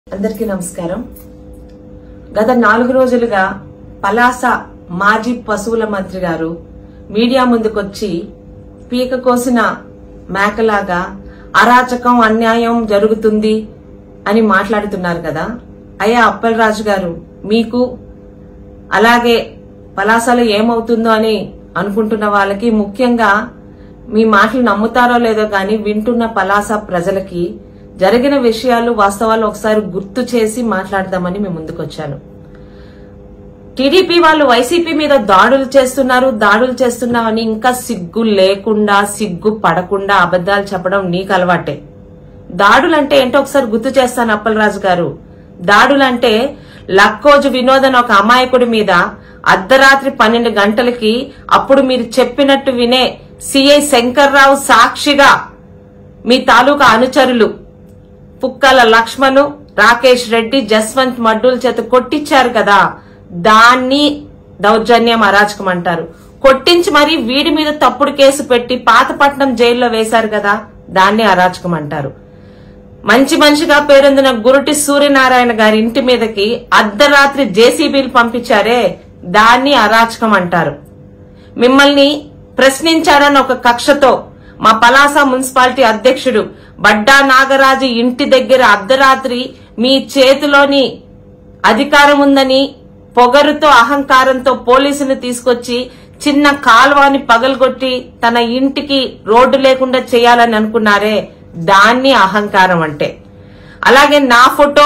అందరికీ నమస్కారం గత నాలుగు రోజులుగా పలాస మాజీ పశువుల మంత్రి గారు మీడియా ముందుకొచ్చి పీక కోసిన మేకలాగా అరాచకం అన్యాయం జరుగుతుంది అని మాట్లాడుతున్నారు కదా అయ్యా అప్పలరాజు గారు మీకు అలాగే పలాసలో ఏమవుతుందో అని అనుకుంటున్న వాళ్ళకి ముఖ్యంగా మీ మాటలు నమ్ముతారో లేదో కానీ వింటున్న పలాస ప్రజలకి జరిగిన విషయాలు వాస్తవాలు ఒకసారి గుర్తు చేసి మాట్లాడదామని మేము ముందుకొచ్చాను టీడీపీ వాళ్ళు వైసీపీ మీద దాడులు చేస్తున్నారు దాడులు చేస్తున్నామని ఇంకా సిగ్గు లేకుండా సిగ్గు పడకుండా అబద్దాలు చెప్పడం నీకు అలవాటే దాడులంటే ఏంటో ఒకసారి గుర్తు చేస్తాను అప్పలరాజు గారు దాడులంటే లక్కోజు వినోదన్ ఒక అమాయకుడి మీద అర్ధరాత్రి పన్నెండు గంటలకి అప్పుడు మీరు చెప్పినట్టు వినే సిఐ శంకర్రావు సాక్షిగా మీ తాలూకా అనుచరులు పుక్కల లక్ష్మణు రాకేష్ రెడ్డి జస్వంత్ మడ్డూల చేత కొట్టించారు కదా దాన్ని దౌర్జన్యం అరాచకం అంటారు కొట్టించి మరి వీడి మీద తప్పుడు కేసు పెట్టి పాతపట్నం జైల్లో వేశారు కదా దాన్ని అరాచకం అంటారు మంచి మనిషిగా పేరొందిన గురుటి సూర్యనారాయణ గారి ఇంటి మీదకి అర్ధరాత్రి జేసీబీలు పంపించారే దాన్ని అరాచకం అంటారు మిమ్మల్ని ప్రశ్నించారన్న ఒక కక్షతో మా పలాస మున్సిపాలిటీ అధ్యక్షుడు బడ్డా నాగరాజు ఇంటి దగ్గర అర్ధరాత్రి మీ చేతిలోని అధికారం ఉందని పొగరుతో అహంకారంతో పోలీసులు తీసుకొచ్చి చిన్న కాల్వాని పగలగొట్టి తన ఇంటికి రోడ్డు లేకుండా చేయాలని అనుకున్నారే దాన్ని అహంకారం అంటే అలాగే నా ఫోటో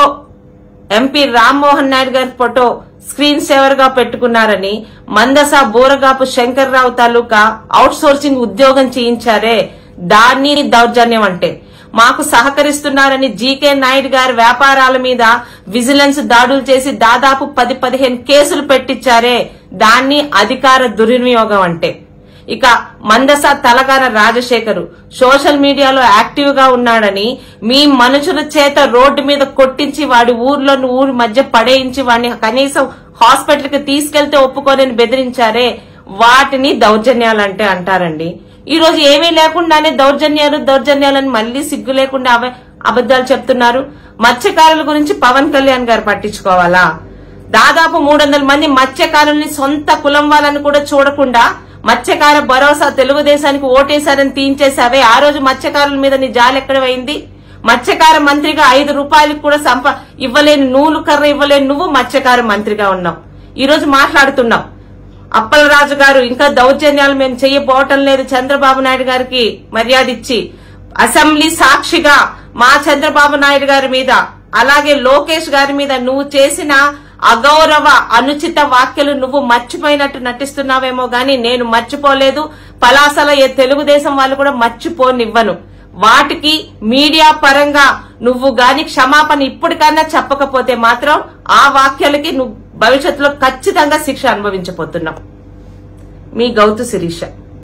ఎంపీ రామ్మోహన్ నాయుడు గారి ఫోటో స్క్రీన్ సేవర్ గా పెట్టుకున్నారని మందస బూరగాపు శంకర్రావు తాలూకా అవుట్ సోర్సింగ్ ఉద్యోగం చేయించారే దాన్ని దౌర్జన్యం అంటే మాకు సహకరిస్తున్నారని జీకే నాయుడు గారి వ్యాపారాల మీద విజిలెన్స్ దాడులు చేసి దాదాపు పది పదిహేను కేసులు పెట్టించారే దాన్ని అధికార దుర్వినియోగం అంటే ఇక మందస తలగాన రాజశేఖరు సోషల్ మీడియాలో యాక్టివ్ గా ఉన్నాడని మీ మనుషుల చేత రోడ్డు మీద కొట్టించి వాడి ఊర్లోని ఊరి మధ్య పడేయించి వాడిని కనీసం హాస్పిటల్ కి తీసుకెళ్తే ఒప్పుకోనని బెదిరించారే వాటిని దౌర్జన్యాలంటే అంటారండి ఈ రోజు ఏమీ లేకుండానే దౌర్జన్యాలు దౌర్జన్యాలని మళ్లీ సిగ్గు లేకుండా అవ- అబద్దాలు చెప్తున్నారు మత్స్యకారుల గురించి పవన్ కళ్యాణ్ గారు పట్టించుకోవాలా దాదాపు మూడు వందల మంది మత్స్యకారుల్ని సొంత కులం వాళ్ళని కూడా చూడకుండా మత్స్యకార భరోసా తెలుగుదేశానికి ఓటేశారని తీయించేసావే ఆ రోజు మత్స్యకారుల మీద నీ జాలి ఎక్కడ పోయింది మత్స్యకార మంత్రిగా ఐదు రూపాయలకు కూడా సంప ఇవ్వలేని నూలు కర్ర ఇవ్వలేని నువ్వు మత్స్యకార మంత్రిగా ఉన్నావు ఈ రోజు మాట్లాడుతున్నావు అప్పలరాజు గారు ఇంకా దౌర్జన్యాలు మేము చెయ్యబోవటం లేదు చంద్రబాబు నాయుడు గారికి మర్యాద ఇచ్చి అసెంబ్లీ సాక్షిగా మా చంద్రబాబు నాయుడు గారి మీద అలాగే లోకేష్ గారి మీద నువ్వు చేసిన అగౌరవ అనుచిత వ్యాఖ్యలు నువ్వు మర్చిపోయినట్టు నటిస్తున్నావేమో గాని నేను మర్చిపోలేదు పలాసల ఏ తెలుగుదేశం వాళ్ళు కూడా మర్చిపోనివ్వను వాటికి మీడియా పరంగా నువ్వు గాని క్షమాపణ ఇప్పటికన్నా చెప్పకపోతే మాత్రం ఆ వాక్యాలకి నువ్వు భవిష్యత్తులో ఖచ్చితంగా శిక్ష అనుభవించబోతున్నావు మీ గౌతు శిరీష